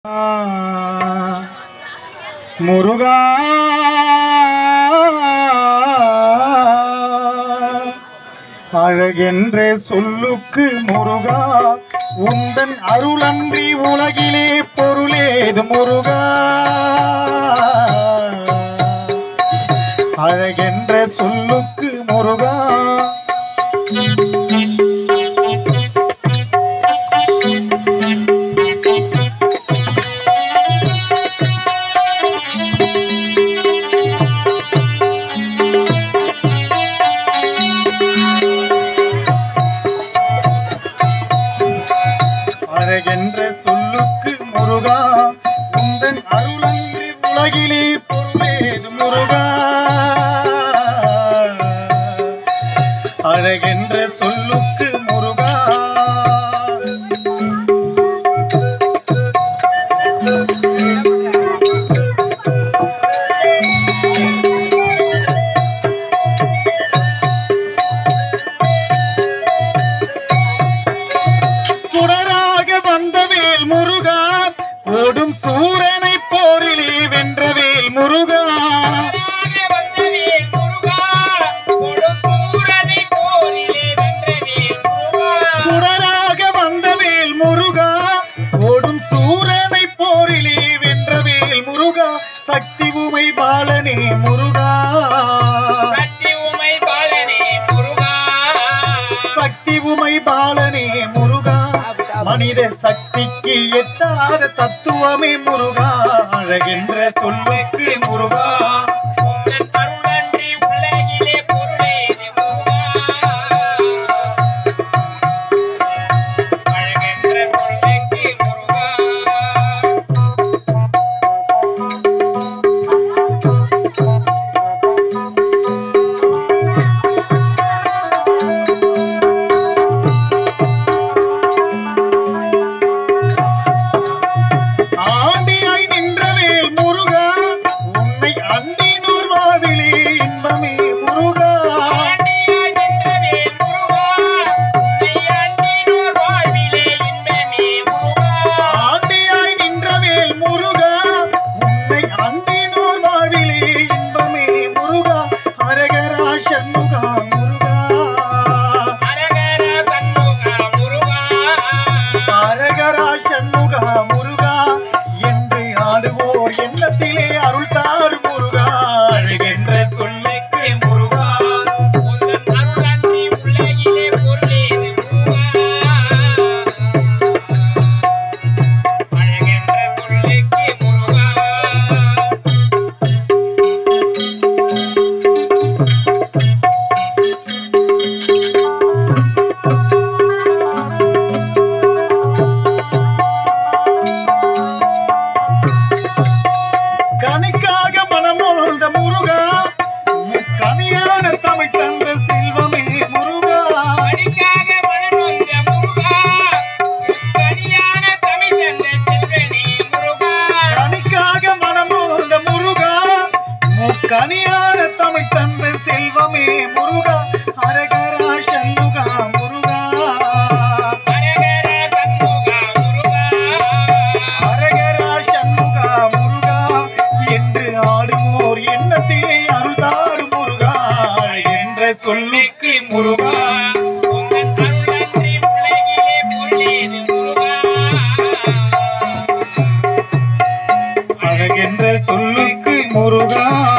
முருகா அழகென்ற சொல்லுக்கு முருகா உந்தன் அருளன்றி உலகிலே பொருளேது முருகா அழகென்ற சொல்லுக்கு முருகா அழகென்ற சொல்லுக்கு முருகா உந்தன் அருளன்றி உலகிலே பொருளேது முருகா அழகென்ற சொல்லுக்கு முருகா சுடராக வந்தவேல் முருகா ஓடும் சூரனை போரிலே வென்றவேல் முருகா சுடராக வந்தவேல் முருகா ஓடும் சூரனை போரிலே வென்றவேல் முருகா சக்தி உமை பாலனே முருகா சக்தி உமை பாலனே முருகா மனித சக்திக்கு எட்டாத தத்துவமே முருகா அழகென்ற சொல்லுக்கு முருகா ஆண்டியாய் நின்றவேல் முருகா உன்னை அண்டினோர் வாழ்விலே இன்பமே முருகா ஆண்டியாய் நின்றவேல் முருகா உன்னை அண்டினோர் வாழ்விலே இன்பமே முருகா அரகரா சண்முகா முருகா அரகரா சண்முகா முருகா என்று ஆடுவோர் எண்ணத்திலே அருள் தாரு முருகா அழகென்ற சொல்லுக்கு முருகா கணிக்காக மனமுழுந்த முருகா கனியான தமிழ் தந்த செல்வமே முருகா கணிக்காக மனமுழுந்த முருகா கனியான தமிழ் தந்த செல்வமே முருகா அரகரா சண்முகா முருகா அரகரா சண்முகா முருகா என்று ஆடுவோர் எண்ணத்திலே அருள்தாரு முருகா என்ற சொல்லுக்கு முருகா அழகென்ற சொல்லுக்கு முருகா